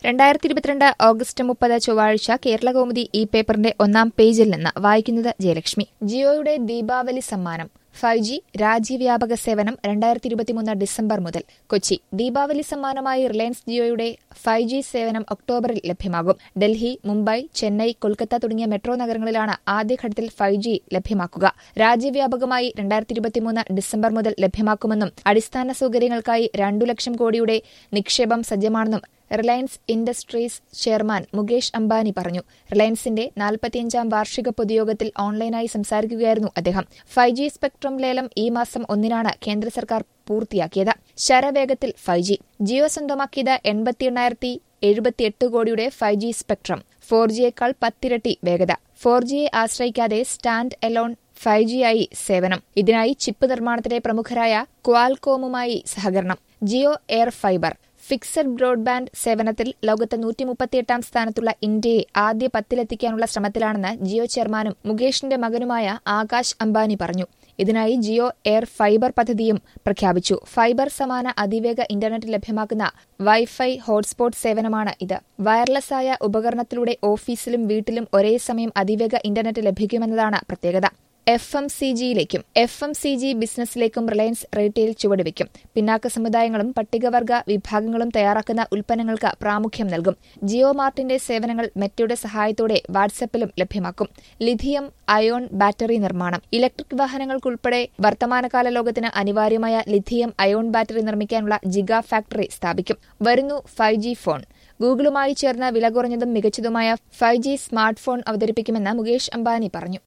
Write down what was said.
രണ്ടായിരത്തി ഇരുപത്തിരണ്ട് ഓഗസ്റ്റ് മുപ്പത് ചൊവ്വാഴ്ച കേരളകൗമുദി ഈ പേപ്പറിന്റെ ഒന്നാം പേജിൽ നിന്ന് വായിക്കുന്നത് ജയലക്ഷ്മി ജിയോയുടെ ദീപാവലി സമ്മാനം ഫൈവ് ജി രാജ്യവ്യാപക സേവനം രണ്ടായിരത്തി ഇരുപത്തിമൂന്ന് ഡിസംബർ മുതൽ കൊച്ചി ദീപാവലി സമ്മാനമായി റിലയൻസ് ജിയോയുടെ ഫൈവ് ജി സേവനം ഒക്ടോബറിൽ ലഭ്യമാകും ഡൽഹി മുംബൈ ചെന്നൈ കൊൽക്കത്ത തുടങ്ങിയ മെട്രോ നഗരങ്ങളിലാണ് ആദ്യഘട്ടത്തിൽ ഫൈവ് ജി ലഭ്യമാക്കുക രാജ്യവ്യാപകമായി രണ്ടായിരത്തി ഇരുപത്തിമൂന്ന് ഡിസംബർ മുതൽ ലഭ്യമാക്കുമെന്നും അടിസ്ഥാന സൗകര്യങ്ങൾക്കായി രണ്ടു ലക്ഷം കോടിയുടെ നിക്ഷേപം സജ്ജമാണെന്നും Reliance Industries chairman Mukesh Ambani പറഞ്ഞു റിലയൻസിന്റെ നാൽപ്പത്തിയഞ്ചാം വാർഷിക പൊതുയോഗത്തിൽ ഓൺലൈനായി സംസാരിക്കുകയായിരുന്നു അദ്ദേഹം ഫൈവ് ജി സ്പെക്ട്രം ലേലം ഈ മാസം ഒന്നിനാണ് കേന്ദ്ര സർക്കാർ പൂർത്തിയാക്കിയത് ശരവേഗത്തിൽ ഫൈവ് ജി ജിയോ സ്വന്തമാക്കിയത് എൺപത്തി എണ്ണായിരത്തി എഴുപത്തിയെട്ട് കോടിയുടെ ഫൈവ് ജി സ്പെക്ട്രം ഫോർ ജിയേക്കാൾ പത്തിരട്ടി വേഗത ഫോർ ജിയെ ആശ്രയിക്കാതെ സ്റ്റാൻഡ് എലോൺ ഫൈവ് ജി ആയി സേവനം ഇതിനായി ചിപ്പ് നിർമ്മാണത്തിലെ പ്രമുഖരായ ക്വാൽകോമുമായി സഹകരണം Jio air fibre fixed broadband സേവനത്തിൽ ലോകത്ത് നൂറ്റി മുപ്പത്തിയെട്ടാം സ്ഥാനത്തുള്ള ഇന്ത്യയെ ആദ്യ പത്തിലെത്തിക്കാനുള്ള ശ്രമത്തിലാണെന്ന് ജിയോ ചെയർമാനും മുകേഷിന്റെ മകനുമായ ആകാശ് അംബാനി പറഞ്ഞു ഇതിനായി ജിയോ എയർ ഫൈബർ പദ്ധതിയും പ്രഖ്യാപിച്ചു ഫൈബർ സമാന അതിവേഗ ഇന്റർനെറ്റ് ലഭ്യമാക്കുന്ന വൈഫൈ ഹോട്ട്സ്പോട്ട് സേവനമാണ് ഇത് വയർലെസ്സായ ഉപകരണത്തിലൂടെ ഓഫീസിലും വീട്ടിലും ഒരേ സമയം അതിവേഗ ഇന്റർനെറ്റ് ലഭിക്കുമെന്നതാണ് പ്രത്യേകത എഫ് എം സി ജിയിലേക്കും എഫ് എം സി ജി ബിസിനസ്സിലേക്കും റിലയൻസ് റീറ്റെയിൽ ചുവടുവയ്ക്കും പിന്നാക്ക സമുദായങ്ങളും പട്ടികവർഗ വിഭാഗങ്ങളും തയ്യാറാക്കുന്ന ഉൽപ്പന്നങ്ങൾക്ക് പ്രാമുഖ്യം നൽകും ജിയോ മാർട്ടിന്റെ സേവനങ്ങൾ മെറ്റയുടെ സഹായത്തോടെ വാട്സ്ആപ്പിലും ലഭ്യമാക്കും ലിഥിയം അയോൺ ബാറ്ററി നിർമ്മാണം ഇലക്ട്രിക് വാഹനങ്ങൾക്കുൾപ്പെടെ വർത്തമാനകാല ലോകത്തിന് അനിവാര്യമായ ലിഥിയം അയോൺ ബാറ്ററി നിർമ്മിക്കാനുള്ള ജിഗ ഫാക്ടറി സ്ഥാപിക്കും വരുന്നു ഫൈവ് ജി ഫോൺ ഗൂഗിളുമായി ചേർന്ന് വില കുറഞ്ഞതും മികച്ചതുമായ ഫൈവ് ജി സ്മാർട്ട് ഫോൺ അവതരിപ്പിക്കുമെന്ന് മുകേഷ് അംബാനി പറഞ്ഞു